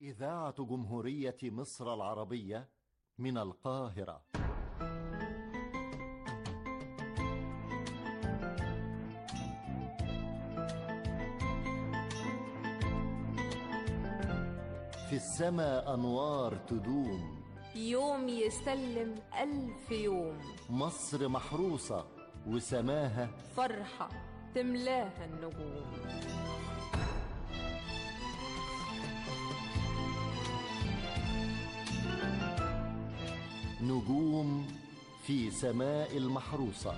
إذاعة جمهورية مصر العربية من القاهرة في السماء أنوار تدوم يوم يسلم ألف يوم مصر محروسة وسماها فرحة تملاها النجوم نجوم في سماء المحروسة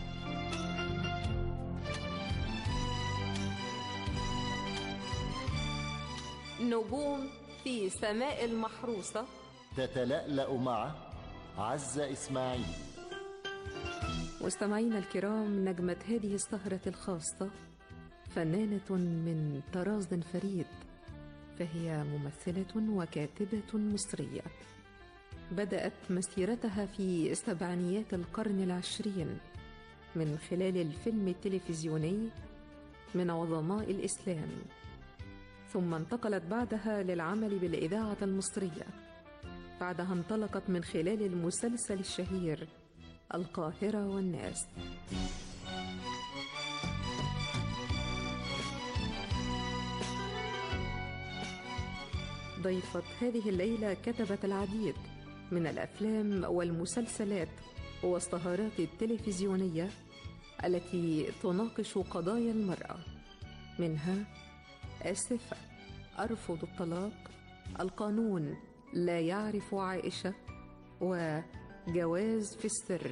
نجوم في سماء المحروسة تتلألأ مع عزة إسماعيل مستمعينا الكرام نجمة هذه السهرة الخاصة فنانة من طراز فريد فهي ممثلة وكاتبة مصرية بدأت مسيرتها في سبعينيات القرن العشرين من خلال الفيلم التلفزيوني من عظماء الإسلام ثم انتقلت بعدها للعمل بالإذاعة المصرية بعدها انطلقت من خلال المسلسل الشهير القاهرة والناس ضيفة هذه الليلة كتبت العديد من الافلام والمسلسلات والسهرات التلفزيونيه التي تناقش قضايا المراه منها اسفه ارفض الطلاق القانون لا يعرف عائشه وجواز في السر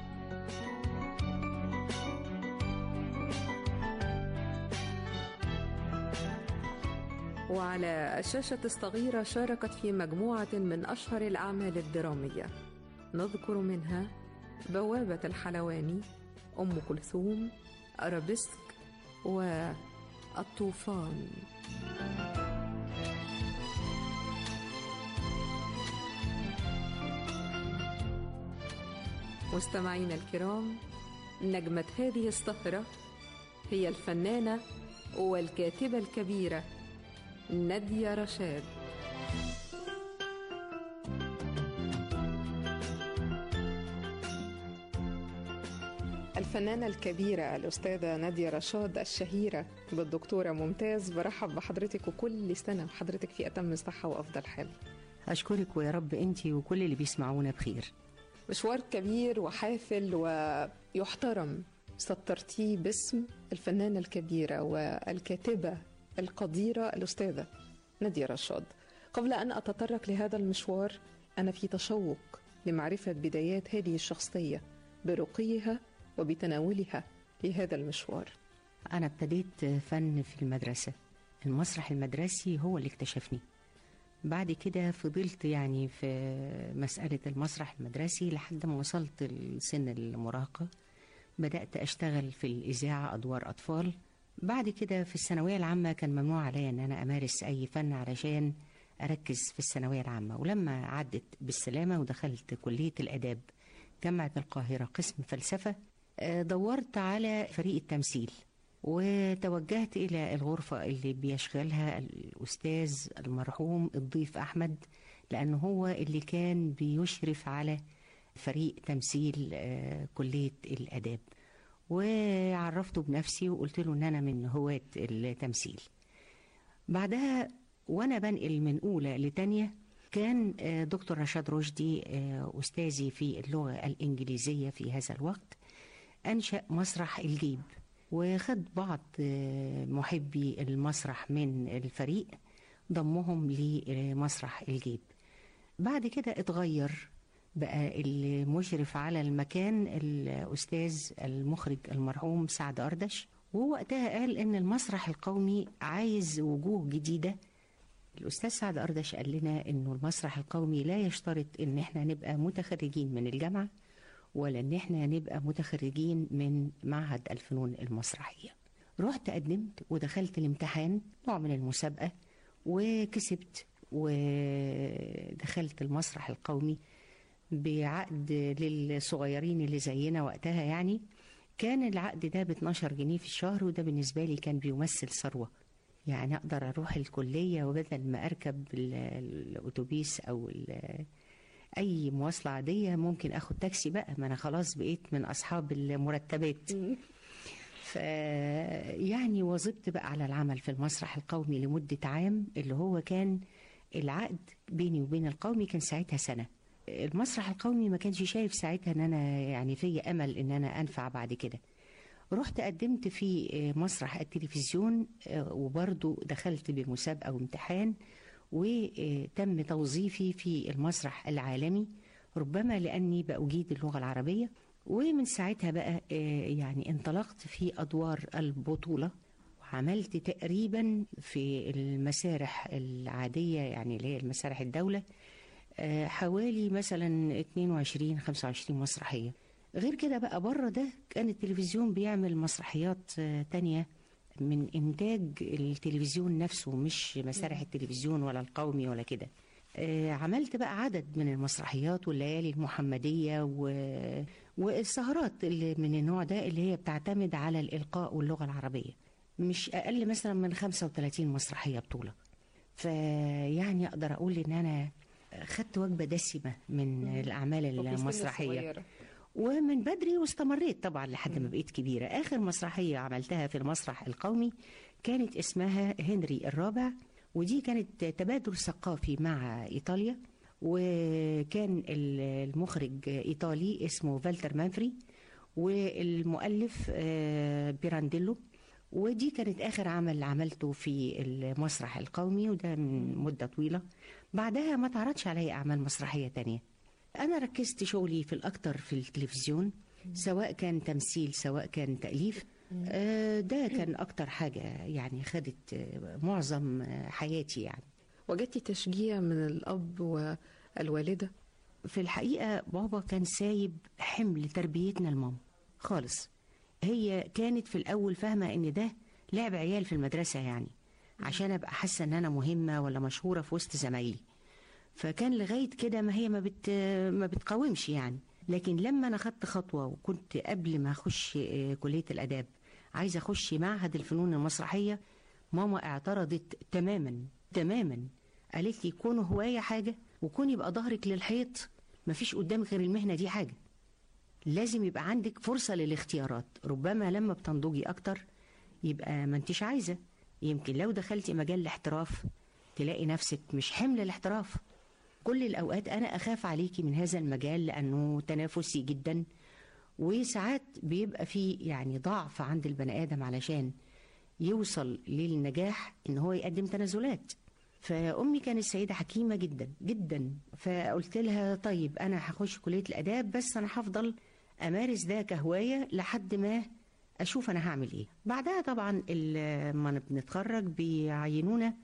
وعلى الشاشة الصغيرة شاركت في مجموعة من أشهر الأعمال الدرامية نذكر منها بوابة الحلواني أم كلثوم أرابيسك والطوفان مستمعينا الكرام نجمة هذه السهرة هي الفنانة والكاتبة الكبيرة نادية رشاد الفنانة الكبيرة الأستاذة نادية رشاد الشهيرة بالدكتورة ممتاز برحب بحضرتك وكل سنة وحضرتك في أتم صحة وأفضل حال أشكرك ويا رب أنت وكل اللي بيسمعونا بخير مشوار كبير وحافل ويحترم سطرتيه باسم الفنانة الكبيرة والكاتبة القديرة الأستاذة نادية رشاد قبل أن أتطرق لهذا المشوار أنا في تشوق لمعرفة بدايات هذه الشخصية برقيها وبتناولها لهذا المشوار أنا ابتديت فن في المدرسة المسرح المدرسي هو اللي اكتشفني بعد كده فضلت يعني في مسألة المسرح المدرسي لحد ما وصلت لسن المراهقة بدأت أشتغل في الإذاعة أدوار أطفال بعد كده في الثانوية العامة كان ممنوع عليا ان انا امارس اي فن علشان اركز في الثانوية العامة ولما عدت بالسلامة ودخلت كلية الاداب جامعة القاهرة قسم فلسفة دورت على فريق التمثيل وتوجهت الى الغرفة اللي بيشغلها الاستاذ المرحوم الضيف احمد لانه هو اللي كان بيشرف على فريق تمثيل كلية الاداب وعرفته بنفسي وقلت له ان انا من هواة التمثيل بعدها وانا بنقل من اولى لتانية كان دكتور رشاد رشدي استاذي في اللغة الانجليزية في هذا الوقت انشأ مسرح الجيب وخد بعض محبي المسرح من الفريق ضمهم لمسرح الجيب بعد كده اتغير بقى المشرف على المكان الأستاذ المخرج المرحوم سعد أردش ووقتها قال إن المسرح القومي عايز وجوه جديدة الأستاذ سعد أردش قال لنا إنه المسرح القومي لا يشترط إن إحنا نبقى متخرجين من الجامعة ولا إن إحنا نبقى متخرجين من معهد الفنون المسرحية رحت قدمت ودخلت الامتحان نوع من المسابقة وكسبت ودخلت المسرح القومي بعقد للصغيرين اللي زينا وقتها يعني كان العقد ده ب 12 جنيه في الشهر وده بالنسبة لي كان بيمثل ثروة يعني اقدر اروح الكليه وبدل ما اركب ال- الاتوبيس او ال- اي مواصله عاديه ممكن اخد تاكسي بقى ما انا خلاص بقيت من اصحاب المرتبات ف يعني واظبت بقى على العمل في المسرح القومي لمده عام اللي هو كان العقد بيني وبين القومي كان ساعتها سنه المسرح القومي ما كانش شايف ساعتها ان انا يعني في امل ان انا انفع بعد كده رحت قدمت في مسرح التلفزيون وبرضو دخلت بمسابقة وامتحان وتم توظيفي في المسرح العالمي ربما لأني بأجيد اللغة العربية ومن ساعتها بقى يعني انطلقت في أدوار البطولة وعملت تقريبا في المسارح العادية يعني اللي هي المسارح الدولة حوالي مثلا 22 25 مسرحية غير كده بقى بره ده كان التلفزيون بيعمل مسرحيات تانية من إنتاج التلفزيون نفسه مش مسارح التلفزيون ولا القومي ولا كده عملت بقى عدد من المسرحيات والليالي المحمدية و... والسهرات اللي من النوع ده اللي هي بتعتمد على الإلقاء واللغة العربية مش أقل مثلا من 35 مسرحية بطولة فيعني أقدر أقول إن أنا خدت وجبة دسمة من الأعمال المسرحية ومن بدري واستمريت طبعا لحد ما بقيت كبيرة آخر مسرحية عملتها في المسرح القومي كانت اسمها هنري الرابع ودي كانت تبادل ثقافي مع إيطاليا وكان المخرج إيطالي اسمه فالتر مانفري والمؤلف بيرانديلو ودي كانت آخر عمل عملته في المسرح القومي وده من مدة طويلة بعدها ما تعرضش علي أعمال مسرحية تانية أنا ركزت شغلي في الأكتر في التلفزيون سواء كان تمثيل سواء كان تأليف آه ده كان أكتر حاجة يعني خدت معظم حياتي يعني وجدتي تشجيع من الأب والوالدة؟ في الحقيقة بابا كان سايب حمل تربيتنا المام خالص هي كانت في الأول فاهمة إن ده لعب عيال في المدرسة يعني عشان أبقى حاسة إن أنا مهمة ولا مشهورة في وسط زمايلي فكان لغايه كده ما هي ما بت ما بتقاومش يعني لكن لما انا خدت خطوه وكنت قبل ما اخش كليه الاداب عايزه اخش معهد الفنون المسرحيه ماما اعترضت تماما تماما قالت لي كون هوايه حاجه وكون يبقى ظهرك للحيط مفيش قدامك غير المهنه دي حاجه لازم يبقى عندك فرصه للاختيارات ربما لما بتنضجي اكتر يبقى ما انتش عايزه يمكن لو دخلتي مجال الاحتراف تلاقي نفسك مش حمل الاحتراف كل الأوقات أنا أخاف عليكي من هذا المجال لأنه تنافسي جدا وساعات بيبقى فيه يعني ضعف عند البني آدم علشان يوصل للنجاح إن هو يقدم تنازلات فأمي كانت سيدة حكيمة جدا جدا فقلت لها طيب أنا هخش كلية الآداب بس أنا هفضل أمارس ده كهواية لحد ما أشوف أنا هعمل إيه بعدها طبعا لما بنتخرج بيعينونا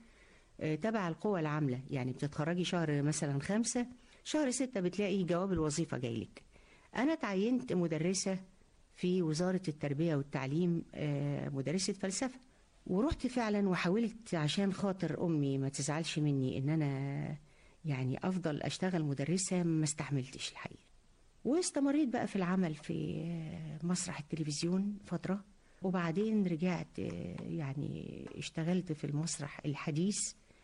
تبع القوى العاملة يعني بتتخرجي شهر مثلا خمسة شهر ستة بتلاقي جواب الوظيفة جايلك أنا تعينت مدرسة في وزارة التربية والتعليم مدرسة فلسفة ورحت فعلا وحاولت عشان خاطر أمي ما تزعلش مني إن أنا يعني أفضل أشتغل مدرسة ما استحملتش الحقيقة واستمريت بقى في العمل في مسرح التلفزيون فترة وبعدين رجعت يعني اشتغلت في المسرح الحديث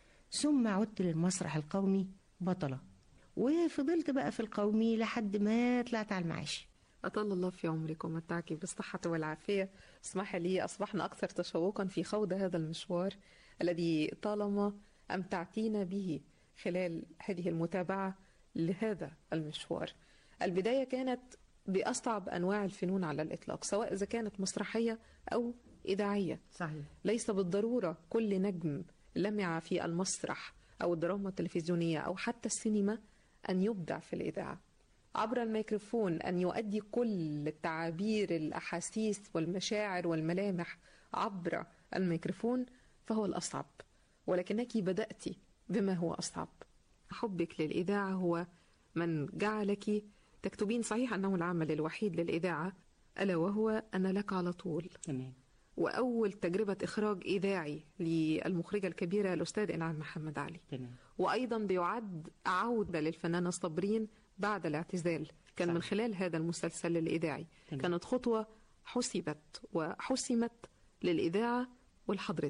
ثم عدت للمسرح القومي بطلة وفضلت بقى في القومي لحد ما طلعت على المعاش أطال الله في عمرك ومتعك بالصحة والعافية اسمح لي أصبحنا أكثر تشوقا في خوض هذا المشوار الذي طالما أمتعتينا به خلال هذه المتابعة لهذا المشوار البداية كانت بأصعب أنواع الفنون على الإطلاق سواء إذا كانت مسرحية أو إذاعية صحيح ليس بالضرورة كل نجم لمع في المسرح أو الدراما التلفزيونية أو حتى السينما أن يبدع في الإذاعة عبر الميكروفون أن يؤدي كل التعابير الأحاسيس والمشاعر والملامح عبر الميكروفون فهو الأصعب ولكنك بدأت بما هو أصعب حبك للإذاعة هو من جعلك تكتبين صحيح أنه العمل الوحيد للإذاعة ألا وهو أنا لك على طول تمام وأول تجربة إخراج إذاعي للمخرجة الكبيرة الأستاذ إنعام محمد علي تمام وأيضا بيعد عودة للفنانة صابرين بعد الاعتزال كان صح. من خلال هذا المسلسل الإذاعي تمام. كانت خطوة حسبت وحسمت للإذاعة ولحضرتك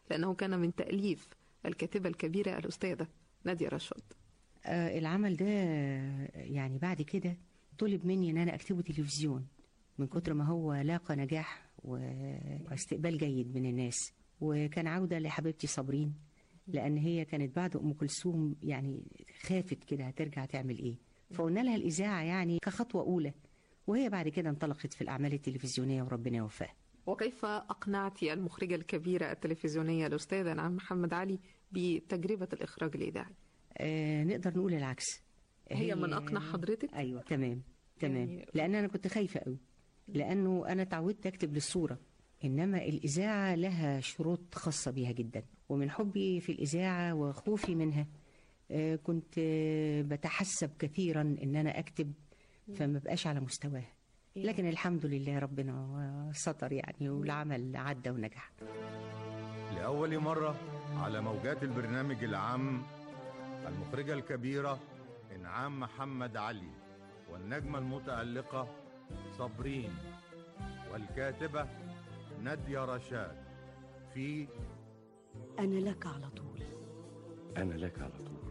لأنه كان من تأليف الكاتبة الكبيرة الأستاذة نادية رشاد آه، العمل ده يعني بعد كده طلب مني ان انا اكتبه تلفزيون من كتر ما هو لاقى نجاح و- واستقبال جيد من الناس وكان عودة لحبيبتي صابرين لأن هي كانت بعد أم كلثوم يعني خافت كده هترجع تعمل إيه فقلنا لها الإذاعة يعني كخطوة أولى وهي بعد كده انطلقت في الأعمال التلفزيونية وربنا يوفقها وكيف أقنعت المخرجة الكبيرة التلفزيونية الأستاذة نعم محمد علي بتجربة الإخراج الإذاعي آه نقدر نقول العكس هي من أقنع حضرتك؟ ايوه تمام تمام يعني- لان انا كنت خايفه قوي لانه انا اتعودت اكتب للصوره انما الاذاعه لها شروط خاصه بيها جدا ومن حبي في الاذاعه وخوفي منها آه، كنت آه، بتحسب كثيرا ان انا اكتب فما بقاش على مستواها لكن الحمد لله ربنا ستر يعني والعمل عدى ونجح لأول مرة على موجات البرنامج العام المخرجة الكبيرة إنعام محمد علي والنجمة المتألقة صابرين والكاتبة نادية رشاد في أنا لك على طول أنا لك على طول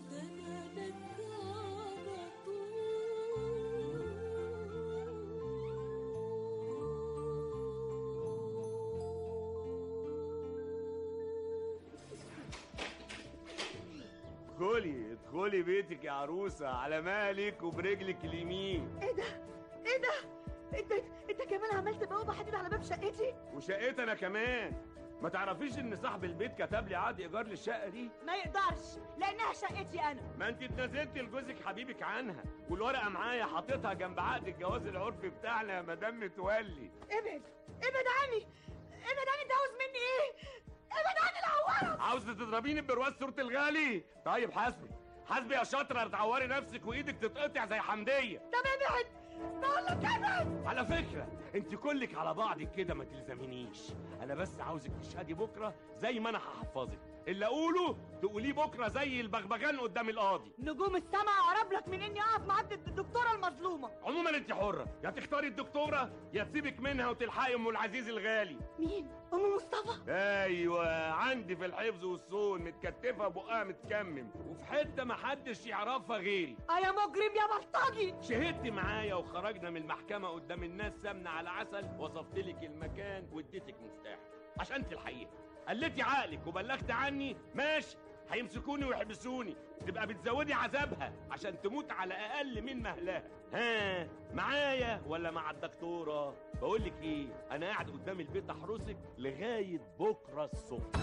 ادخلي ادخلي بيتك يا عروسة على مالك وبرجلك اليمين إيه ده؟ إيه ده؟ أنت أنت كمان عملت بوابة حديد على باب شقتي؟ وشقتي انا كمان ما تعرفيش ان صاحب البيت كتب لي عقد ايجار للشقة دي ما يقدرش لأنها شقتي أنا ما انت اتنازلتي لجوزك حبيبك عنها والورقة معايا حاططها جنب عقد الجواز العرفي بتاعنا يا مدام متولي ابعد ابعد عني ابعد عني أنت عاوز مني إيه؟ ابعد عني العوارة عاوزة تضربيني برواز صورة الغالي طيب حاسبي حاسبي يا شاطرة تعوري نفسك وايدك تتقطع زي حمدية طب ابعد بقول لك ابعد على فكرة انت كلك على بعضك كده ما تلزمنيش انا بس عاوزك تشهدي بكرة زي ما انا هحفظك اللي اقوله تقوليه بكرة زي البغبغان قدام القاضي نجوم السما أقرب لك من إني أقف مع الدكتورة المظلومة عموما انت حرة يا تختاري الدكتورة يا تسيبك منها وتلحقي ام العزيز الغالي مين؟ أم مصطفى؟ ايوه عندي في الحفظ والصون متكتفة بقها متكمم وفي حتة محدش يعرفها غيري آه يا مجرم يا بلطجي شهدت معايا وخرجنا من المحكمة قدام الناس سمنة على عسل وصفت لك المكان واديتك مفتاح عشان تلحقيها قلتي عقلك وبلغت عني ماشي هيمسكوني ويحبسوني تبقى بتزودي عذابها عشان تموت على اقل من مهلها ها معايا ولا مع الدكتوره بقول لك ايه انا قاعد قدام البيت احرسك لغايه بكره الصبح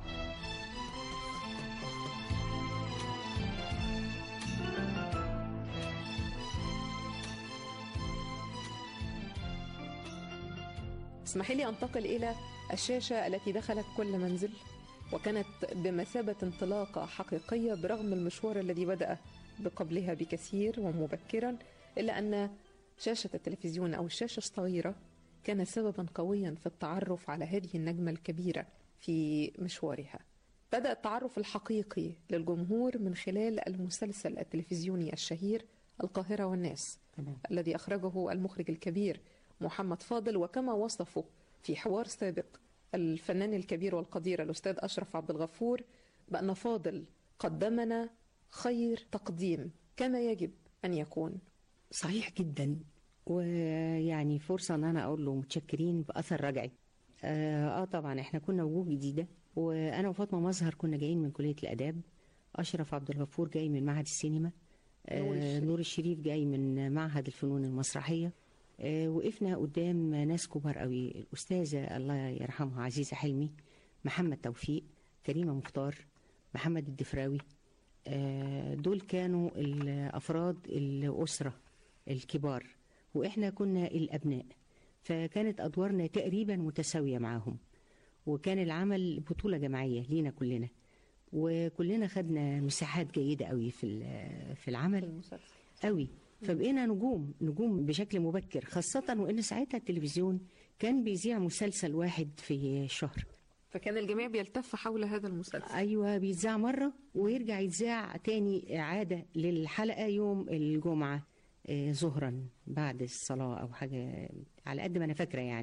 اسمحي لي أنتقل إلى الشاشة التي دخلت كل منزل وكانت بمثابة انطلاقة حقيقية برغم المشوار الذي بدأ بقبلها بكثير ومبكرا إلا أن شاشة التلفزيون أو الشاشة الصغيرة كان سببا قويا في التعرف على هذه النجمة الكبيرة في مشوارها بدأ التعرف الحقيقي للجمهور من خلال المسلسل التلفزيوني الشهير القاهرة والناس تمام. الذي أخرجه المخرج الكبير محمد فاضل وكما وصفه في حوار سابق الفنان الكبير والقدير الأستاذ أشرف عبد الغفور بأن فاضل قدمنا خير تقديم كما يجب أن يكون صحيح جدا ويعني فرصة ان انا اقول له متشكرين باثر رجعي اه آه طبعا احنا كنا وجوه جديدة وانا وفاطمة مظهر كنا جايين من كلية الاداب اشرف عبد الغفور جاي من معهد السينما نور آه الشريف. نور الشريف جاي من معهد الفنون المسرحية آه وقفنا قدام ناس كبار قوي الأستاذة الله يرحمها عزيزة حلمي محمد توفيق كريمة مختار محمد الدفراوي آه، دول كانوا الأفراد الأسرة الكبار وإحنا كنا الأبناء فكانت أدوارنا تقريبا متساوية معاهم وكان العمل بطولة جماعية لينا كلنا وكلنا خدنا مساحات جيدة قوي في ال- في في العمل المسلسل قوي فبقينا نجوم نجوم بشكل مبكر خاصة وإن ساعتها التلفزيون كان بيذيع مسلسل واحد في الشهر فكان الجميع بيلتف حول هذا المسلسل ايوه بيتذاع مره ويرجع يتذاع تاني اعاده للحلقه يوم الجمعه آه، ظهرا بعد الصلاه او حاجه على قد ما انا فاكره يعني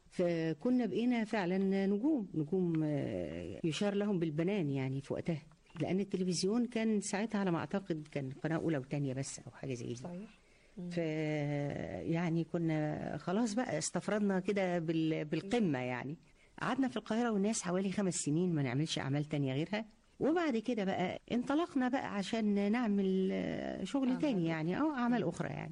فكنا بقينا فعلا نجوم نجوم آه، يشار لهم بالبنان يعني في وقتها لان التلفزيون كان ساعتها على ما اعتقد كان قناه اولى وثانيه بس او حاجه زي دي صحيح ف يعني كنا خلاص بقى استفردنا كده بال... بالقمه يعني قعدنا في القاهره والناس حوالي خمس سنين ما نعملش اعمال تانية غيرها وبعد كده بقى انطلقنا بقى عشان نعمل آه، شغل أعمال تاني يعني اه اعمال اخرى يعني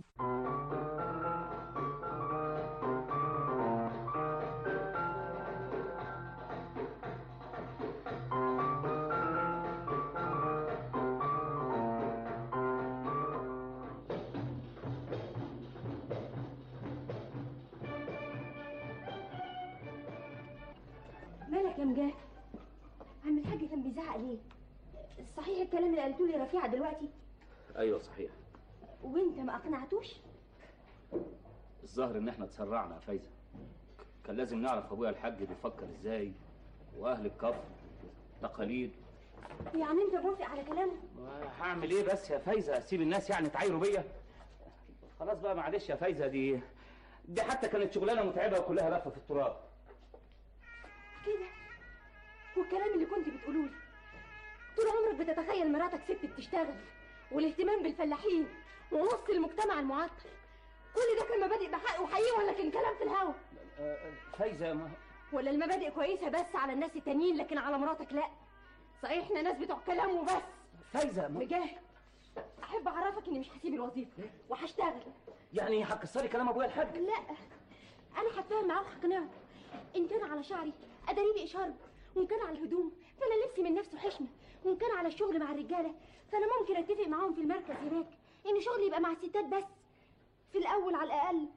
مالك يا مجاه عم الحاج كان بيزعق ليه صحيح الكلام اللي قالته لي رفيعه دلوقتي ايوه صحيح وانت ما اقنعتوش الظاهر ان احنا اتسرعنا يا فايزه كان لازم نعرف ابويا الحاج بيفكر ازاي واهل الكفر تقاليد يعني انت موافق على كلامه هعمل ايه بس يا فايزه اسيب الناس يعني تعايروا بيا خلاص بقى معلش يا فايزه دي دي حتى كانت شغلانه متعبه وكلها لفه في التراب كده والكلام اللي كنت بتقوله لي طول عمرك بتتخيل مراتك ست بتشتغل والاهتمام بالفلاحين ونص المجتمع المعطل كل ده كان مبادئ بحق وحقيقي ولا كان كلام في الهوا فايزه ما ولا المبادئ كويسه بس على الناس التانيين لكن على مراتك لا صحيح احنا ناس بتوع كلام وبس فايزه ما... مجاهد احب اعرفك اني مش هسيب الوظيفه وهشتغل يعني هتكسري كلام ابويا الحاج لا انا هتفاهم معاه وهقنعه ان كان على شعري اداري باشارب وان كان على الهدوم فانا لبسي من نفسه حشمه وان كان على الشغل مع الرجاله فانا ممكن اتفق معاهم في المركز هناك ان شغلي يبقى مع الستات بس في الاول على الاقل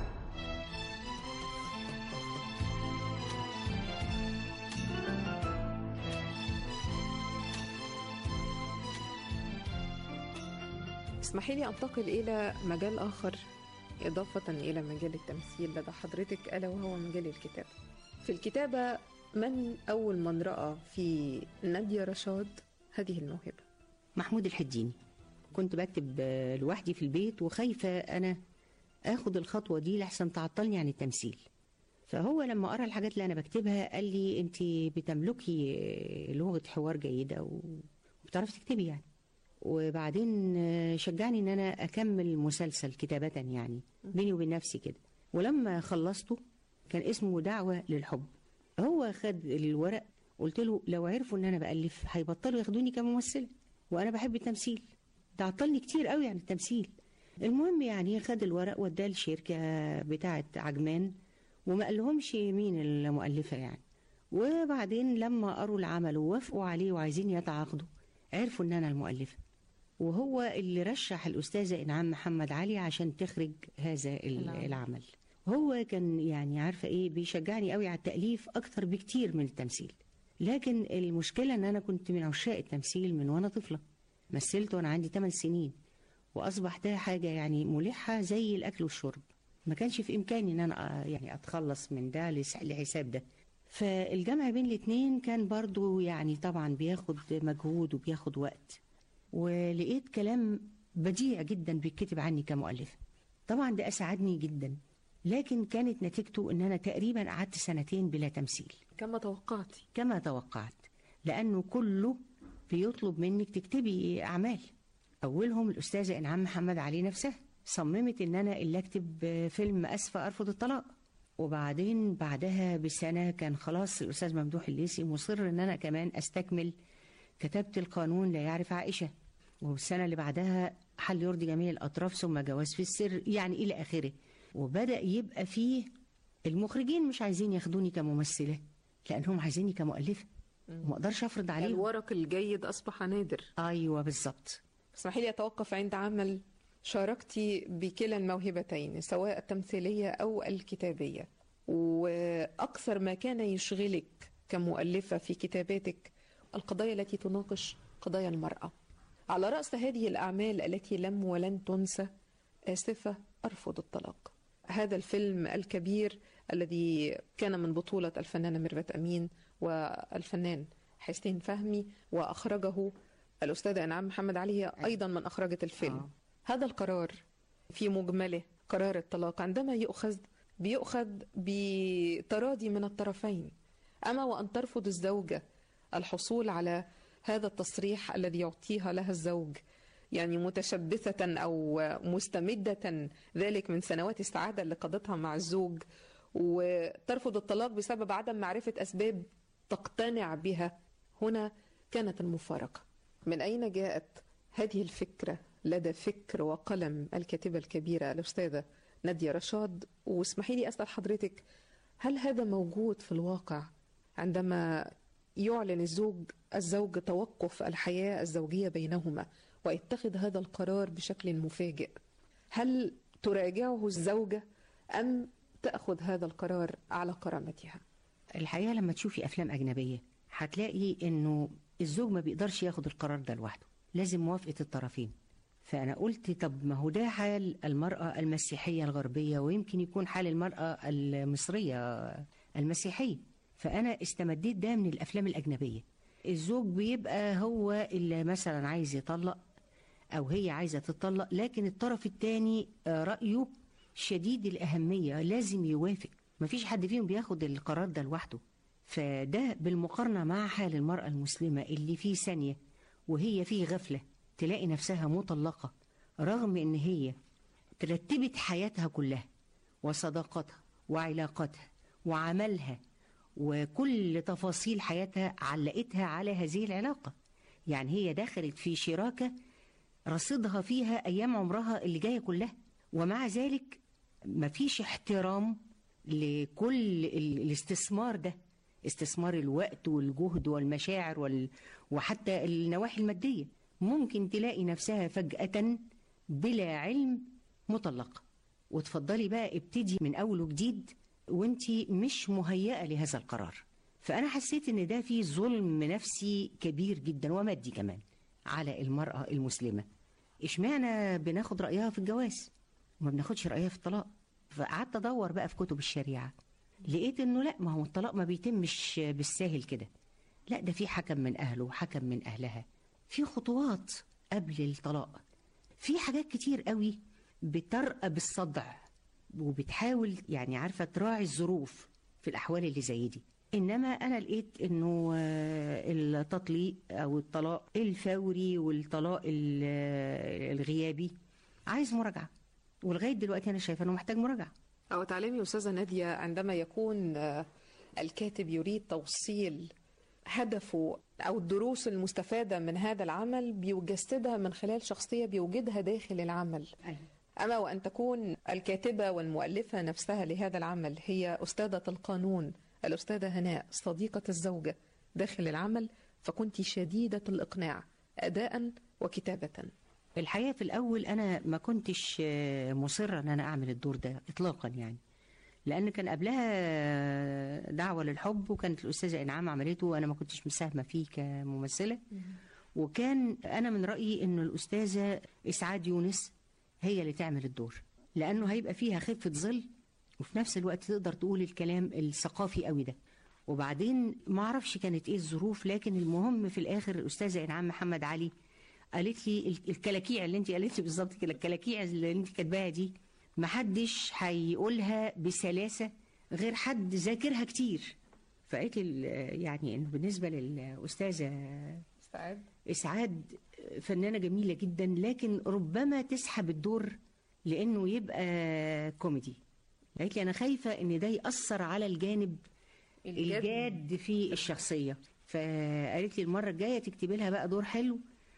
اسمحي لي انتقل الى مجال اخر اضافه الى مجال التمثيل لدى حضرتك الا وهو مجال الكتابه في الكتابه من اول من راى في ناديه رشاد هذه الموهبه محمود الحديني كنت بكتب آه، لوحدي في البيت وخايفة أنا آخد الخطوة دي لحسن تعطلني عن التمثيل فهو لما قرأ الحاجات اللي أنا بكتبها قال لي أنت بتملكي آه، لغة حوار جيدة و- وبتعرفي تكتبي يعني وبعدين آه، شجعني ان انا اكمل مسلسل كتابة يعني بيني وبين نفسي كده ولما خلصته كان اسمه دعوة للحب هو خد الورق قلت له لو عرفوا ان انا بألف هيبطلوا ياخدوني كممثلة وانا بحب التمثيل ده عطلني كتير قوي عن التمثيل المهم يعني خد الورق وداه الشركة بتاعة عجمان وما قالهمش مين المؤلفة يعني وبعدين لما قروا العمل ووافقوا عليه وعايزين يتعاقدوا عرفوا ان انا المؤلفة وهو اللي رشح الأستاذة إنعام محمد علي عشان تخرج هذا ال- نعم. العمل هو كان يعني عارفة إيه بيشجعني قوي على التأليف أكتر بكتير من التمثيل لكن المشكلة إن أنا كنت من عشاق التمثيل من وأنا طفلة مثلت وأنا عندي 8 سنين وأصبح ده حاجة يعني ملحة زي الأكل والشرب ما كانش في إمكاني إن أنا آه، يعني أتخلص من ده لس- لحساب ده فالجمع بين الاتنين كان برضو يعني طبعا بياخد مجهود وبياخد وقت ولقيت كلام بديع جدا بيتكتب عني كمؤلفة طبعا ده أسعدني جدا لكن كانت نتيجته ان انا تقريبا قعدت سنتين بلا تمثيل كما توقعتي كما توقعت لانه كله بيطلب منك تكتبي اعمال اولهم الاستاذه انعام محمد علي نفسها صممت ان انا اللي اكتب فيلم اسفه ارفض الطلاق وبعدين بعدها بسنه كان خلاص الاستاذ ممدوح الليثي مصر ان انا كمان استكمل كتبت القانون لا يعرف عائشه والسنه اللي بعدها حل يرضي جميع الاطراف ثم جواز في السر يعني الى اخره وبدا يبقى فيه المخرجين مش عايزين ياخدوني كممثله لانهم عايزيني كمؤلفه وما اقدرش افرض عليهم الورق الجيد اصبح نادر ايوه بالظبط اسمحي لي اتوقف عند عمل شاركتي بكلا الموهبتين سواء التمثيليه او الكتابيه واكثر ما كان يشغلك كمؤلفه في كتاباتك القضايا التي تناقش قضايا المراه على راس هذه الاعمال التي لم ولن تنسى اسفه ارفض الطلاق هذا الفيلم الكبير الذي كان من بطوله الفنانه ميرفت امين والفنان حسين فهمي واخرجه الأستاذة إنعام محمد علي هي أيضا من أخرجت الفيلم آه. هذا القرار في مجمله قرار الطلاق عندما يؤخذ بيؤخذ بتراضي من الطرفين أما وأن ترفض الزوجة الحصول على هذا التصريح الذي يعطيها لها الزوج يعني متشبثة أو مستمدة ذلك من سنوات السعادة اللي قضتها مع الزوج وترفض الطلاق بسبب عدم معرفة أسباب تقتنع بها هنا كانت المفارقة من أين جاءت هذه الفكرة لدى فكر وقلم الكاتبة الكبيرة الأستاذة نادية رشاد واسمحي لي أسأل حضرتك هل هذا موجود في الواقع عندما يعلن الزوج الزوج توقف الحياة الزوجية بينهما ويتخذ هذا القرار بشكل مفاجئ هل تراجعه الزوجة أم تأخذ هذا القرار على كرامتها الحقيقة لما تشوفي أفلام أجنبية هتلاقي إنه الزوج ما بيقدرش ياخد القرار ده لوحده لازم موافقة الطرفين فأنا قلت طب ما هو ده حال المرأة المسيحية الغربية ويمكن يكون حال المرأة المصرية المسيحية فأنا استمديت ده من الأفلام الأجنبية الزوج بيبقى هو اللي مثلا عايز يطلق أو هي عايزة تطلق لكن الطرف الثاني رأيه شديد الأهمية لازم يوافق مفيش حد فيهم بياخد القرار ده لوحده فده بالمقارنة مع حال المرأة المسلمة اللي في ثانية وهي في غفلة تلاقي نفسها مطلقة رغم ان هي ترتبت حياتها كلها وصداقتها وعلاقاتها وعملها وكل تفاصيل حياتها علقتها على هذه العلاقة يعني هي دخلت في شراكة رصيدها فيها أيام عمرها اللي جاية كلها ومع ذلك مفيش احترام لكل ال- الاستثمار ده استثمار الوقت والجهد والمشاعر وال... وحتى النواحي المادية ممكن تلاقي نفسها فجأة بلا علم مطلقة وتفضلي بقى ابتدي من أول وجديد وانتي مش مهيئة لهذا القرار فأنا حسيت إن ده فيه ظلم نفسي كبير جدا ومادي كمان على المرأة المسلمة اشمعنى بناخد رأيها في الجواز وما بناخدش رأيها في الطلاق فقعدت أدور بقى في كتب الشريعة لقيت إنه لا ما هو الطلاق ما بيتمش بالساهل كده لا ده في حكم من أهله وحكم من أهلها في خطوات قبل الطلاق في حاجات كتير قوي بترقى بالصدع وبتحاول يعني عارفة تراعي الظروف في الأحوال اللي زي دي إنما أنا لقيت إنه آه، التطليق أو الطلاق الفوري والطلاق ال- آه، الغيابي عايز مراجعة ولغاية دلوقتي أنا شايفة إنه محتاج مراجعة أو تعلمي أستاذة نادية عندما يكون آه، الكاتب يريد توصيل هدفه أو الدروس المستفادة من هذا العمل بيجسدها من خلال شخصية بيوجدها داخل العمل أما وأن تكون الكاتبة والمؤلفة نفسها لهذا العمل هي أستاذة القانون الأستاذة هناء صديقة الزوجة داخل العمل فكنت شديدة الإقناع أداء وكتابة الحقيقة في الأول أنا ما كنتش آه، مصرة أن أنا أعمل الدور ده إطلاقا يعني لأن كان قبلها دعوة للحب وكانت الأستاذة إنعام عملته وأنا ما كنتش مساهمة فيه كممثلة وكان أنا من رأيي إنه الأستاذة إسعاد يونس هي اللي تعمل الدور لأنه هيبقى فيها خفة ظل وفي نفس الوقت تقدر تقول الكلام الثقافي قوي ده وبعدين ما اعرفش كانت ايه الظروف لكن المهم في الاخر الاستاذه انعام محمد علي قالت لي ال- الكلاكيع اللي انت قالت لي بالظبط كده الكلاكيع اللي انت كاتباها دي محدش هيقولها بسلاسه غير حد ذاكرها كتير فقالت لي ال- يعني إن بالنسبه للاستاذه سعاد اسعاد فنانه جميله جدا لكن ربما تسحب الدور لانه يبقى كوميدي قالت لي انا خايفه ان ده ياثر على الجانب الجاد. الجاد في الشخصيه فقالت لي المره الجايه تكتبي لها بقى دور حلو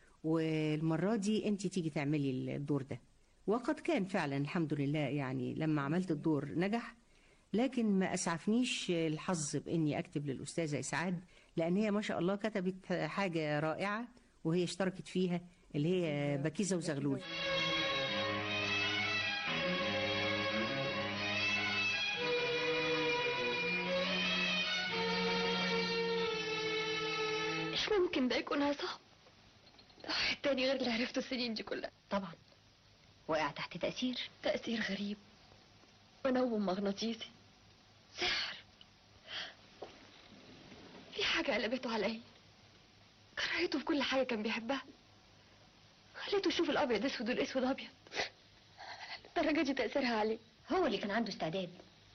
والمره دي انت تيجي تعملي الدور ده وقد كان فعلا الحمد لله يعني لما عملت الدور نجح لكن ما اسعفنيش الحظ باني اكتب للاستاذه اسعاد لان هي ما شاء الله كتبت حاجه رائعه وهي اشتركت فيها اللي هي بكيزه وزغلول مش ممكن ده يكون عصام ده واحد تاني غير اللي عرفته السنين دي كلها طبعا وقع تحت تأثير تأثير غريب ونوم مغناطيسي سحر في حاجة قلبته عليا كرهته في كل حاجة كان بيحبها خليته يشوف الأبيض أسود والأسود أبيض الدرجة دي تأثيرها عليه هو اللي كان عنده استعداد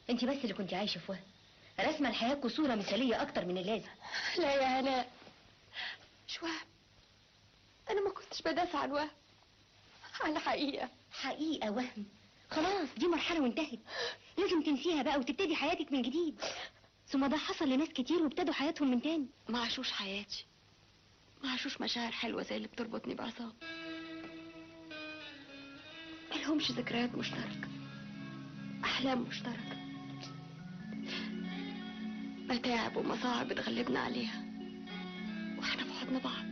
انت بس اللي كنت عايشه في وهم رسمه الحياه صوره مثاليه اكتر من اللازم لا يا هناء مش وهم انا ما كنتش بدافع عن وهم عن حقيقه حقيقه وهم خلاص دي مرحله وانتهت لازم تنسيها بقى وتبتدي حياتك من جديد ثم ده حصل لناس كتير وابتدوا حياتهم من تاني ما عاشوش حياتي ما عاشوش مشاعر حلوه زي اللي بتربطني بعصام ملهمش ذكريات مشتركه احلام مشتركه متاعب ومصاعب اتغلبنا عليها واحنا في حضن بعض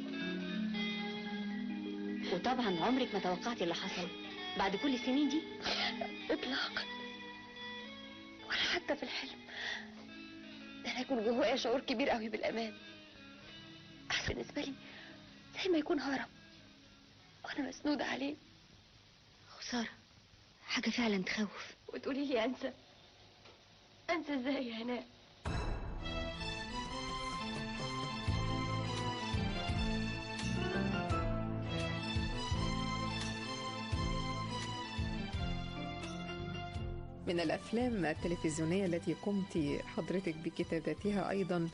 وطبعا عمرك ما توقعتي اللي حصل بعد كل السنين دي اطلاقا ولا حتى في الحلم ده انا يكون جوايا شعور كبير قوي بالامان احس بالنسبه لي زي ما يكون هرم وانا مسنوده عليه خساره حاجه فعلا تخوف وتقولي لي انسى انسى ازاي يا هناء من الأفلام التلفزيونية التي قمت حضرتك بكتابتها أيضا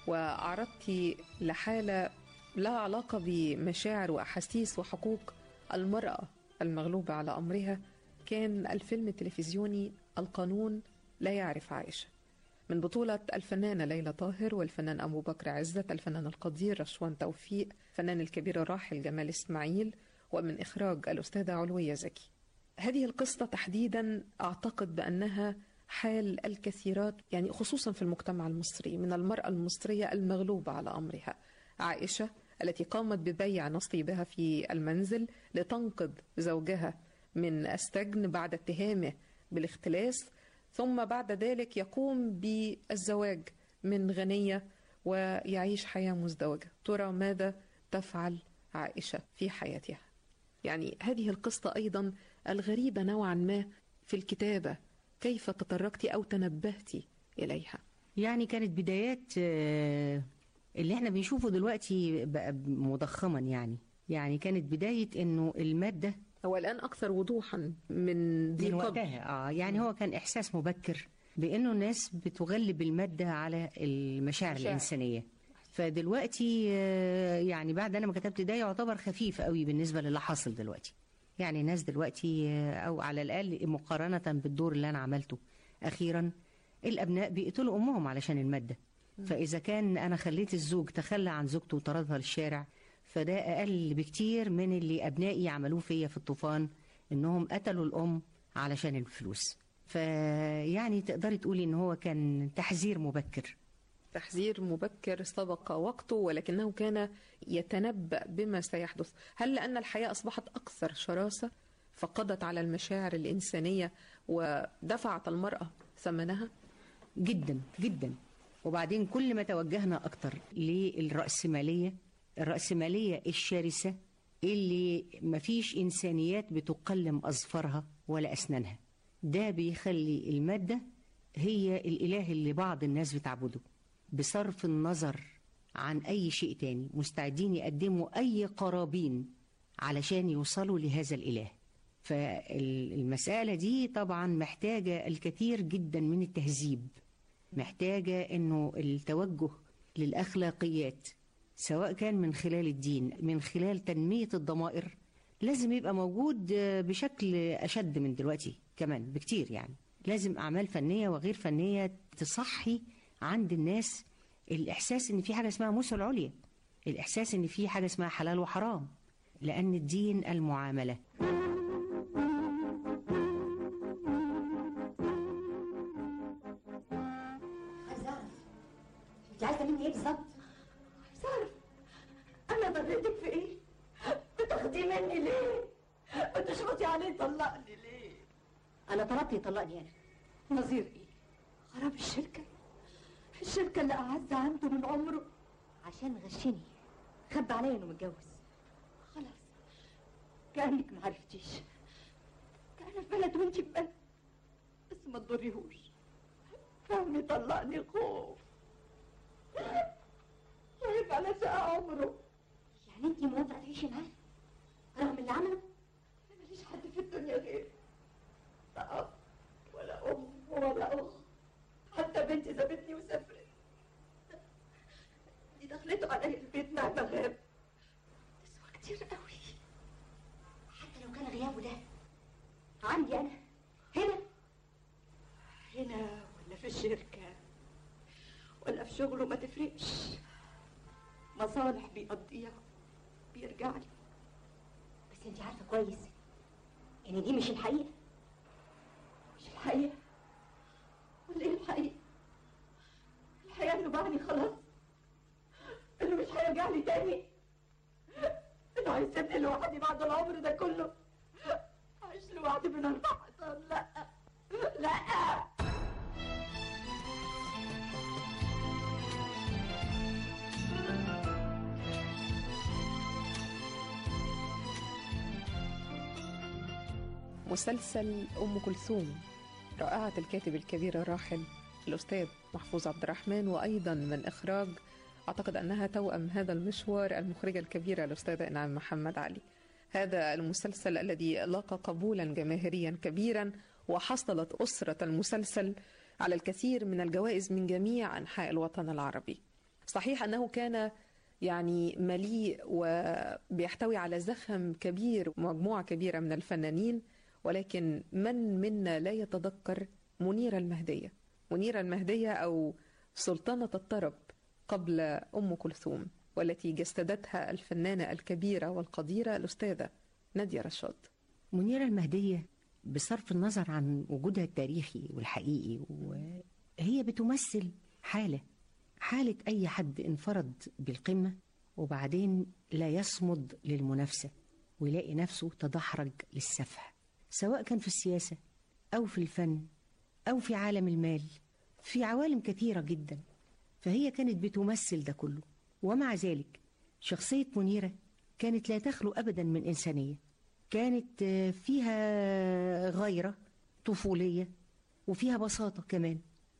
وعرضت لحالة لها علاقة بمشاعر وأحاسيس وحقوق المرأة المغلوبة على أمرها كان الفيلم التلفزيوني القانون لا يعرف عائشة من بطولة الفنانة ليلى طاهر والفنان أبو بكر عزت الفنان القدير رشوان توفيق الفنان الكبير الراحل جمال إسماعيل ومن إخراج الأستاذة علوية زكي هذه القصة تحديدا أعتقد بأنها حال الكثيرات يعني خصوصا في المجتمع المصري من المرأة المصرية المغلوبة على أمرها عائشة التي قامت ببيع نصيبها في المنزل لتنقذ زوجها من السجن بعد اتهامه بالاختلاس ثم بعد ذلك يقوم بالزواج من غنية ويعيش حياة مزدوجة ترى ماذا تفعل عائشة في حياتها يعني هذه القصة أيضا الغريبة نوعا ما في الكتابة كيف تطرقت أو تنبهت إليها يعني كانت بدايات آه، اللي احنا بنشوفه دلوقتي بقى مضخما يعني يعني كانت بداية انه المادة هو الآن أكثر وضوحا من ذي من قبل وقتها اه يعني هو كان احساس مبكر بانه الناس بتغلب المادة على المشاعر مشاعر. الإنسانية فدلوقتي آه، يعني بعد انا ما كتبت ده يعتبر خفيف قوي بالنسبة للي حاصل دلوقتي يعني الناس دلوقتي آه، او على الاقل مقارنة بالدور اللي انا عملته اخيرا الابناء بيقتلوا امهم علشان المادة فاذا كان انا خليت الزوج تخلى عن زوجته وطردها للشارع فده اقل بكتير من اللي ابنائي عملوه فيا في الطوفان انهم قتلوا الام علشان الفلوس فيعني تقدري تقولي ان هو كان تحذير مبكر تحذير مبكر سبق وقته ولكنه كان يتنبأ بما سيحدث هل لأن الحياة أصبحت أكثر شراسة فقضت على المشاعر الإنسانية ودفعت المرأة ثمنها جدا جدا وبعدين كل ما توجهنا اكتر للرأسمالية الرأسمالية الشرسة اللي مفيش إنسانيات بتقلم أظفارها ولا أسنانها ده بيخلي المادة هي الإله اللي بعض الناس بتعبده بصرف النظر عن أي شيء تاني مستعدين يقدموا أي قرابين علشان يوصلوا لهذا الإله فالمسألة دي طبعا محتاجة الكثير جدا من التهذيب محتاجة أنه التوجه للأخلاقيات سواء كان من خلال الدين من خلال تنمية الضمائر لازم يبقى موجود آه، بشكل أشد من دلوقتي كمان بكتير يعني لازم أعمال فنية وغير فنية تصحي عند الناس الإحساس إن في حاجة اسمها موسى العليا الإحساس إن في حاجة اسمها حلال وحرام لأن الدين المعاملة عايزة أعرف أنت عايزة مني إيه بالظبط؟ عايزة أعرف أنا ضريتك في إيه؟ بتاخدي مني ليه؟ بتشرطي عليه يطلقني ليه؟ انا طلبت يطلقني انا نظير إيه؟ خراب الشركة الشركة اللي أعز عنده من عمره عشان غشني خبى عليا انه متجوز خلاص كأنك معرفتيش كأنا في بلد وانت في بلد بس ما تضريهوش فهمي طلقني خوف خايف على شقى عمره يعني انت موافقه تعيشي معاه رغم اللي عمله أنا ماليش حد في الدنيا غير لا أب ولا أم ولا شغله ما تفرقش مصالح بيقضيها بيرجع لي بس انت عارفه كويس ان دي مش الحقيقه مش الحقيقة ولا ايه الحقيقة الحقيقة انه باعني خلاص انه مش هيرجع لي تاني انه هيسيبني لوحدي بعد العمر ده كله اعيش لوحدي من اربع حيطان لا لا مسلسل أم كلثوم رائعة الكاتب الكبير الراحل الأستاذ محفوظ عبد الرحمن وأيضا من إخراج أعتقد أنها توأم هذا المشوار المخرجة الكبيرة الأستاذة إنعام محمد علي هذا المسلسل الذي لاقى قبولا جماهيريا كبيرا وحصلت أسرة المسلسل على الكثير من الجوائز من جميع أنحاء الوطن العربي صحيح أنه كان يعني مليء وبيحتوي على زخم كبير ومجموعة كبيرة من الفنانين ولكن من منا لا يتذكر منيرة المهدية منيرة المهدية أو سلطنة الطرب قبل أم كلثوم والتي جسدتها الفنانة الكبيرة والقديرة الأستاذة نادية رشاد منيرة المهدية بصرف النظر عن وجودها التاريخي والحقيقي وهي بتمثل حالة حالة أي حد انفرد بالقمة وبعدين لا يصمد للمنافسة ويلاقي نفسه تدحرج للسفح سواء كان في السياسة أو في الفن أو في عالم المال في عوالم كثيرة جدا فهي كانت بتمثل ده كله ومع ذلك شخصية منيرة كانت لا تخلو أبدا من إنسانية كانت آه، فيها غيرة طفولية وفيها بساطة كمان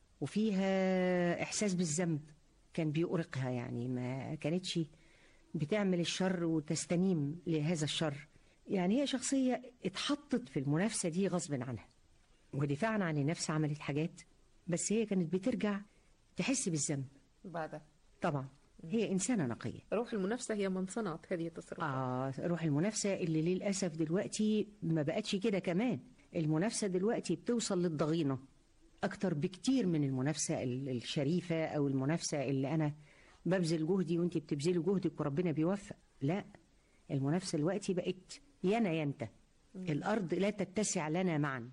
وفيها إحساس بالذنب كان بيؤرقها يعني ما كانتش بتعمل الشر وتستنيم لهذا الشر يعني هي شخصية اتحطت في المنافسة دي غصب عنها ودفاعا عن النفس عملت حاجات بس هي كانت بترجع تحس بالذنب بعد طبعا هي إنسانة نقية روح المنافسة هي من صنعت هذه التصرفات آه روح المنافسة اللي للأسف دلوقتي ما بقتش كده كمان المنافسة دلوقتي بتوصل للضغينة أكتر بكتير من المنافسة ال- الشريفة أو المنافسة اللي أنا ببذل جهدي وأنت بتبذلي جهدك وربنا بيوفق لا المنافسة دلوقتي بقت يانا ينت الأرض لا تتسع لنا معا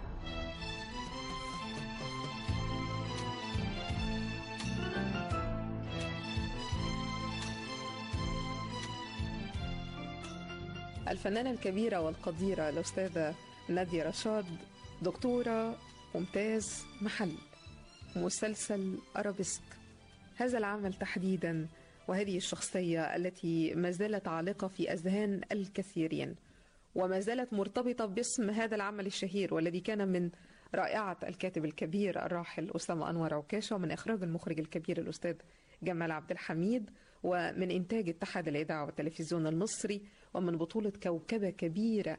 الفنانة الكبيرة والقديرة الأستاذة نادية رشاد دكتورة ممتاز محل مسلسل أرابيسك هذا العمل تحديدا وهذه الشخصية التي ما زالت عالقة في أذهان الكثيرين وما زالت مرتبطة باسم هذا العمل الشهير والذي كان من رائعة الكاتب الكبير الراحل أسامة أنور عكاشة ومن إخراج المخرج الكبير الأستاذ جمال عبد الحميد ومن إنتاج اتحاد الإذاعة والتلفزيون المصري ومن بطولة كوكبة كبيرة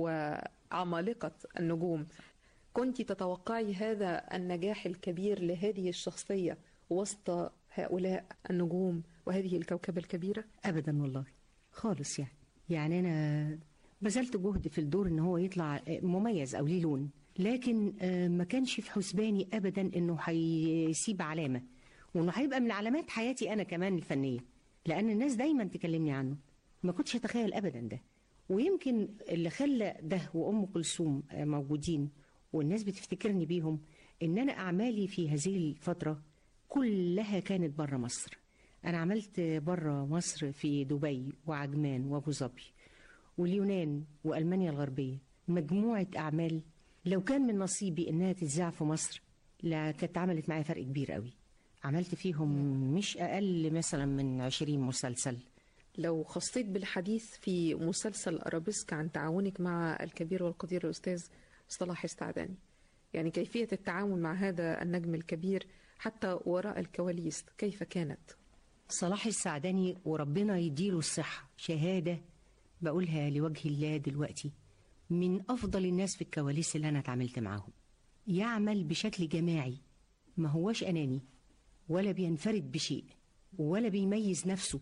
وعمالقة النجوم كنت تتوقعي هذا النجاح الكبير لهذه الشخصية وسط هؤلاء النجوم وهذه الكوكبة الكبيرة؟ أبدا والله خالص يعني يعني أنا بذلت جهد في الدور إن هو يطلع مميز أو ليه لون لكن آه، ما كانش في حسباني أبدا إنه هيسيب علامة وإنه هيبقى من علامات حياتي أنا كمان الفنية لأن الناس دايما تكلمني عنه ما كنتش أتخيل أبدا ده ويمكن اللي خلى ده وأم كلثوم آه، موجودين والناس بتفتكرني بيهم إن أنا أعمالي في هذه الفترة كلها كانت بره مصر أنا عملت بره مصر في دبي وعجمان وأبو ظبي واليونان وألمانيا الغربية مجموعة أعمال لو كان من نصيبي إنها تتذاع في مصر لا كانت عملت معايا فرق كبير قوي عملت فيهم مش أقل مثلا من عشرين مسلسل لو خصيت بالحديث في مسلسل أرابيسك عن تعاونك مع الكبير والقدير الأستاذ صلاح السعداني يعني كيفية التعامل مع هذا النجم الكبير حتى وراء الكواليس كيف كانت؟ صلاح السعداني وربنا يديله الصحة شهادة بقولها لوجه الله دلوقتي من أفضل الناس في الكواليس اللي أنا اتعاملت معاهم يعمل بشكل جماعي ما هواش أناني ولا بينفرد بشيء ولا بيميز نفسه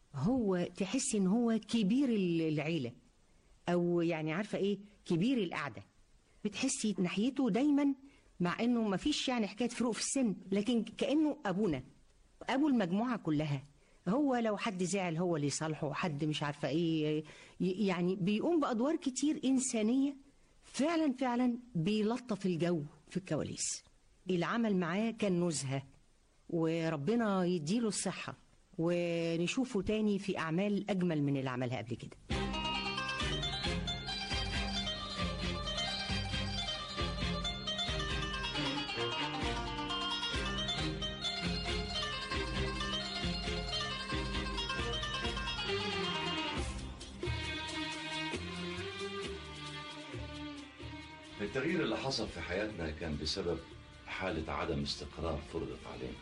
هو تحس إن هو كبير العيلة أو يعني عارفة إيه كبير القعدة بتحسي ناحيته دايما مع إنه ما فيش يعني حكاية فروق في السن لكن كأنه أبونا ابو المجموعه كلها هو لو حد زعل هو اللي يصالحه حد مش عارفه ايه ي- يعني بيقوم بادوار كتير انسانيه فعلا فعلا بيلطف الجو في الكواليس العمل معاه كان نزهه وربنا يديله الصحه ونشوفه تاني في اعمال اجمل من اللي عملها قبل كده التغيير اللي حصل في حياتنا كان بسبب حالة عدم استقرار فرضت علينا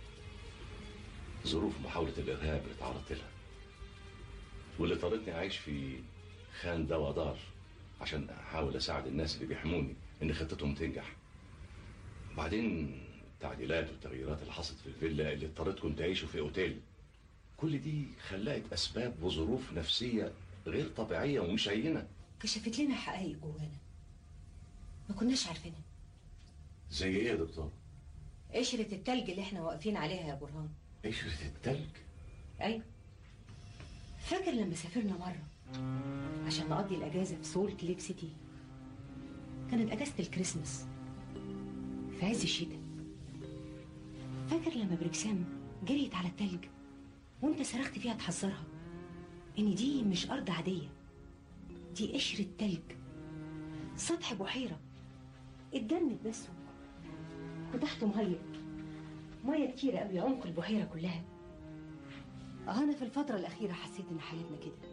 ظروف محاولة الإرهاب اللي تعرضت لها واللي اضطرتني أعيش في خان ده ودار عشان أحاول أساعد الناس اللي بيحموني إن خطتهم تنجح بعدين التعديلات والتغييرات اللي حصلت في الفيلا اللي اضطريتكم تعيشوا في أوتيل كل دي خلقت أسباب وظروف نفسية غير طبيعية ومش هينة كشفت لنا حقائق جوانا ما كناش عارفينها زي إيه يا دكتور؟ قشرة التلج اللي احنا واقفين عليها يا برهان قشرة التلج ايوه فاكر لما سافرنا مرة عشان نقضي الأجازة في سولت ليك سيتي كانت أجازة الكريسماس في عز الشتاء فاكر لما بركسام جريت على التلج وانت صرخت فيها تحذرها ان دي مش أرض عادية دي قشرة تلج سطح بحيرة اتجمد بس وتحته مية مية كتيرة قوي عمق البحيرة كلها أنا في الفترة الأخيرة حسيت إن حياتنا كده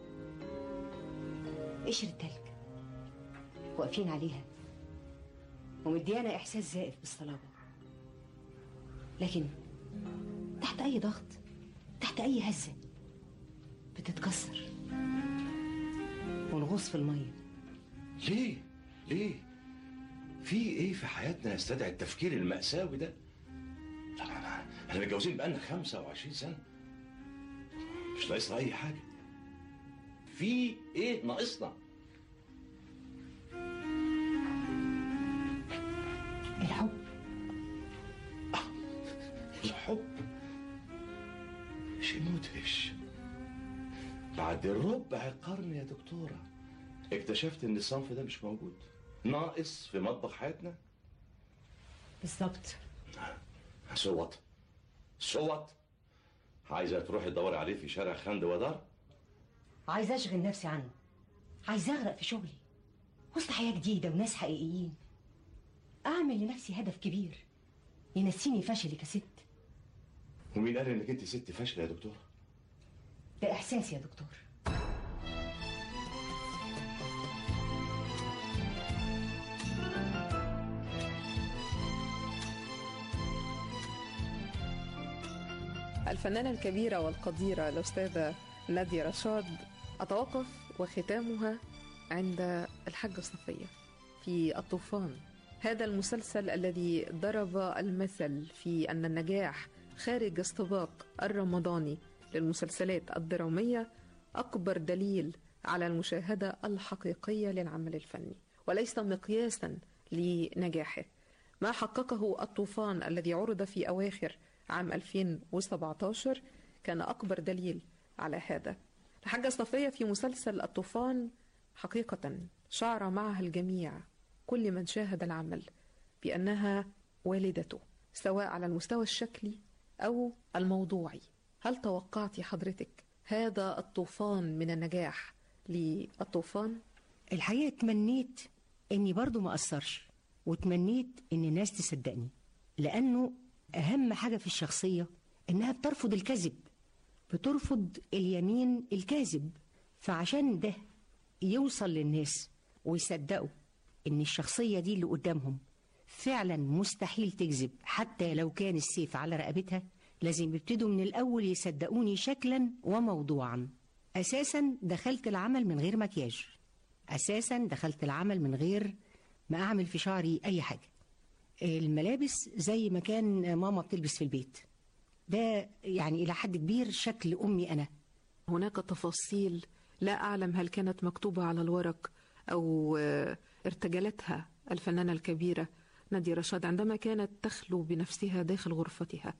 قشرة تلج واقفين عليها ومديانا إحساس زائف بالصلابة لكن تحت أي ضغط تحت أي هزة بتتكسر ونغوص في المية ليه؟ ليه؟ في ايه في حياتنا يستدعي التفكير المأساوي ده؟ لا لا لا احنا متجوزين بقالنا 25 سنة مش ناقصنا أي حاجة في ايه ناقصنا؟ الحب الحب شيء مدهش بعد ربع قرن يا دكتورة اكتشفت ان الصنف ده مش موجود ناقص في مطبخ حياتنا بالظبط صوت صوت عايزة تروحي تدوري عليه في شارع خند ودار عايزة أشغل نفسي عنه عايزة أغرق في شغلي وسط حياة جديدة وناس حقيقيين أعمل لنفسي هدف كبير ينسيني فشلي كست ومين قال انك انت ست فاشلة يا دكتورة ده إحساس يا دكتور الفنانة الكبيرة والقديرة الأستاذة نادية رشاد أتوقف وختامها عند الحاجة صفية في الطوفان هذا المسلسل الذي ضرب المثل في أن النجاح خارج السباق الرمضاني للمسلسلات الدرامية أكبر دليل على المشاهدة الحقيقية للعمل الفني وليس مقياسا لنجاحه ما حققه الطوفان الذي عرض في أواخر عام 2017 كان أكبر دليل على هذا الحاجة صفية في مسلسل الطوفان حقيقة شعر معها الجميع كل من شاهد العمل بأنها والدته سواء على المستوى الشكلي أو الموضوعي هل توقعتي حضرتك هذا الطوفان من النجاح للطوفان؟ الحقيقة تمنيت إني برضو ما أثرش وتمنيت إن الناس تصدقني لأنه أهم حاجة في الشخصية إنها بترفض الكذب بترفض اليمين الكاذب فعشان ده يوصل للناس ويصدقوا إن الشخصية دي اللي قدامهم فعلا مستحيل تكذب حتى لو كان السيف على رقبتها لازم يبتدوا من الأول يصدقوني شكلا وموضوعا أساسا دخلت العمل من غير مكياج أساسا دخلت العمل من غير ما أعمل في شعري أي حاجة الملابس زي ما كان ماما بتلبس في البيت ده يعني إلى حد كبير شكل أمي أنا هناك تفاصيل لا أعلم هل كانت مكتوبة على الورق أو آه، ارتجلتها الفنانة الكبيرة نادية رشاد عندما كانت تخلو بنفسها داخل غرفتها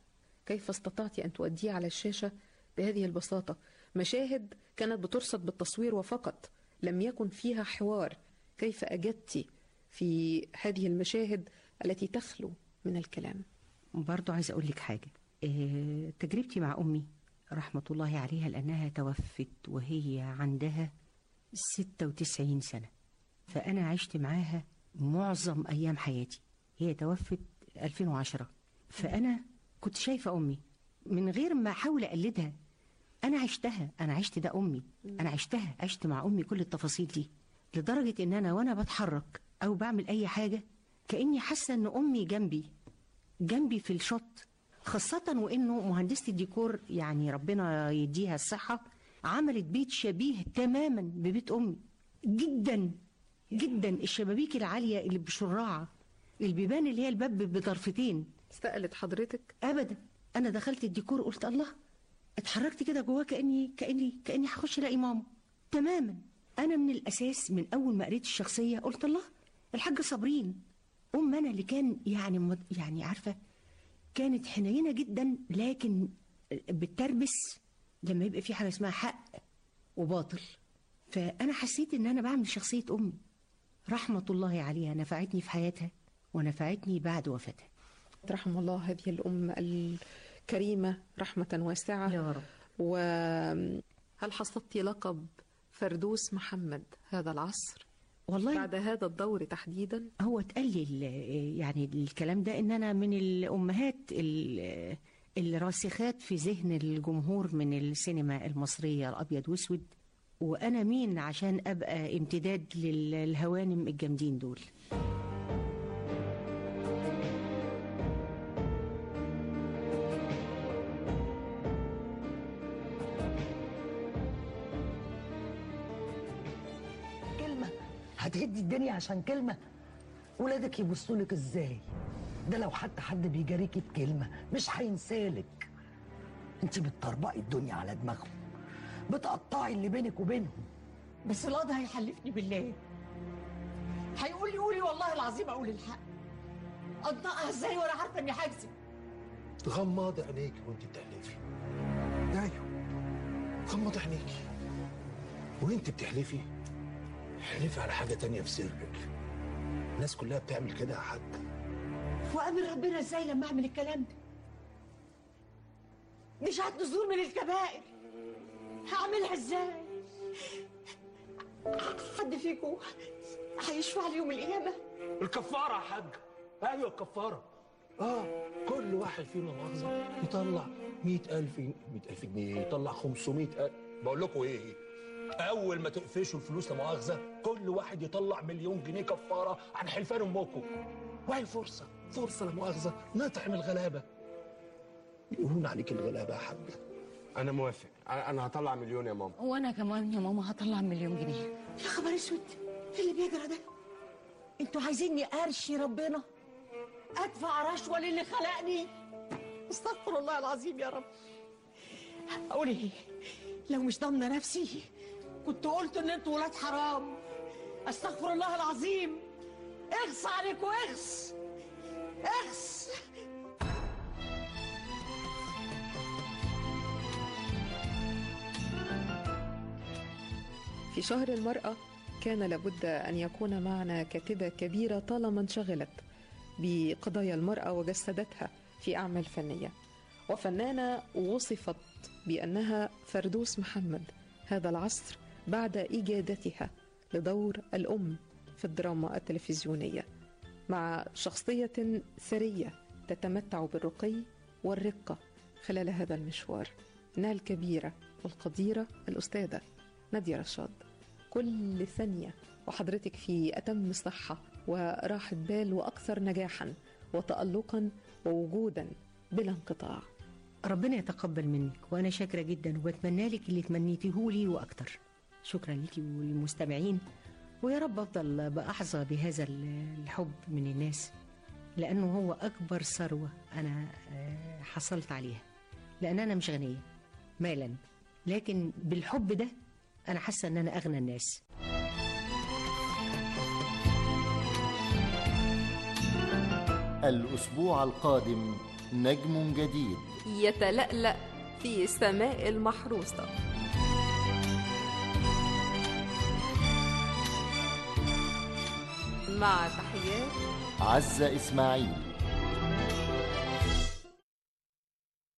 كيف استطعت أن تؤديه على الشاشة بهذه البساطة مشاهد كانت بترصد بالتصوير وفقط لم يكن فيها حوار كيف أجدت في هذه المشاهد التي تخلو من الكلام برضو عايزة أقول لك حاجة إيه تجربتي مع أمي رحمة الله عليها لأنها توفت وهي عندها 96 سنة فأنا عشت معاها معظم أيام حياتي هي توفت 2010 فأنا كنت شايفة أمي من غير ما أحاول أقلدها أنا عشتها أنا عشت ده أمي أنا عشتها عشت مع أمي كل التفاصيل دي لدرجة إن أنا وأنا بتحرك أو بعمل أي حاجة كأني حاسة إن أمي جنبي جنبي في الشط خاصة وإنه مهندسة الديكور يعني ربنا يديها الصحة عملت بيت شبيه تماما ببيت أمي جدا جدا الشبابيك العالية اللي بشراعة البيبان اللي هي الباب بطرفتين استقلت حضرتك ابدا انا دخلت الديكور قلت الله اتحركت كده جواه كاني كاني كاني هخش الاقي ماما تماما انا من الاساس من اول ما قريت الشخصيه قلت الله الحاجه صابرين ام انا اللي كان يعني مد- يعني عارفه كانت حنينه جدا لكن بتربس لما يبقى في حاجه اسمها حق وباطل فانا حسيت ان انا بعمل شخصيه امي رحمه الله عليها نفعتني في حياتها ونفعتني بعد وفاتها رحم الله هذه الأم الكريمة رحمة واسعة يا رب وهل حصدت لقب فردوس محمد هذا العصر والله بعد هذا الدور تحديدا هو اتقال لي ال- يعني الكلام ده ان انا من الامهات ال- الراسخات في ذهن الجمهور من السينما المصريه الابيض واسود وانا مين عشان ابقى امتداد للهوانم الجامدين دول كلمة هتهدي الدنيا عشان كلمة ولادك يبصوا لك ازاي ده لو حتى حد بيجاريكي بكلمة مش هينسالك انت بتطربقي الدنيا على دماغهم بتقطعي اللي بينك وبينهم بس الواد هيحلفني بالله هيقول لي قولي والله العظيم اقول الحق انطقها ازاي وانا عارفه اني هكذب غمض عينيك وانت بتحلفي ايوه غمض عينيك وانت بتحلفي احلفي على حاجه تانية في سرك الناس كلها بتعمل كده يا حاج وامن ربنا ازاي لما اعمل الكلام ده مش هتنزول من الكبائر هعملها ازاي حد فيكم هيشفع لي يوم القيامه الكفاره يا حاج ايوه الكفاره اه كل واحد فينا مؤاخذه يطلع 100000 100000 جنيه يطلع 500000 بقول لكم ايه اول ما تقفشوا الفلوس لا مؤاخذه كل واحد يطلع مليون جنيه كفاره عن حلفان امكم وهي فرصه فرصه لا مؤاخذه نطعم الغلابه يقولون عليك الغلابه يا حاج انا موافق انا هطلع مليون يا ماما وانا كمان يا ماما هطلع مليون جنيه يا خبر اسود ايه اللي بيجرى ده انتوا عايزيني ارشي ربنا ادفع رشوه للي خلقني استغفر الله العظيم يا رب اقول ايه لو مش ضامنه نفسي كنت قلت ان انتوا ولاد حرام استغفر الله العظيم اغص عليكم اغص اغص في شهر المرأة كان لابد أن يكون معنا كاتبة كبيرة طالما انشغلت بقضايا المرأة وجسدتها في أعمال فنية وفنانة وصفت بأنها فردوس محمد هذا العصر بعد إجادتها لدور الأم في الدراما التلفزيونية مع شخصية ثرية تتمتع بالرقي والرقة خلال هذا المشوار إنها الكبيرة والقديرة الأستاذة نادية رشاد كل ثانية وحضرتك في أتم الصحة وراحة بال وأكثر نجاحا وتألقا ووجودا بلا انقطاع ربنا يتقبل منك وانا شاكره جدا وبتمنى لك اللي تمنيتيه لي واكتر شكرا لك والمستمعين ويا رب افضل باحظى بهذا الحب من الناس لانه هو اكبر ثروه انا آه، حصلت عليها لان انا مش غنيه مالا لكن بالحب ده انا حاسه ان انا اغنى الناس الأسبوع القادم نجم جديد يتلألأ في السماء المحروسة مع تحيات عزة إسماعيل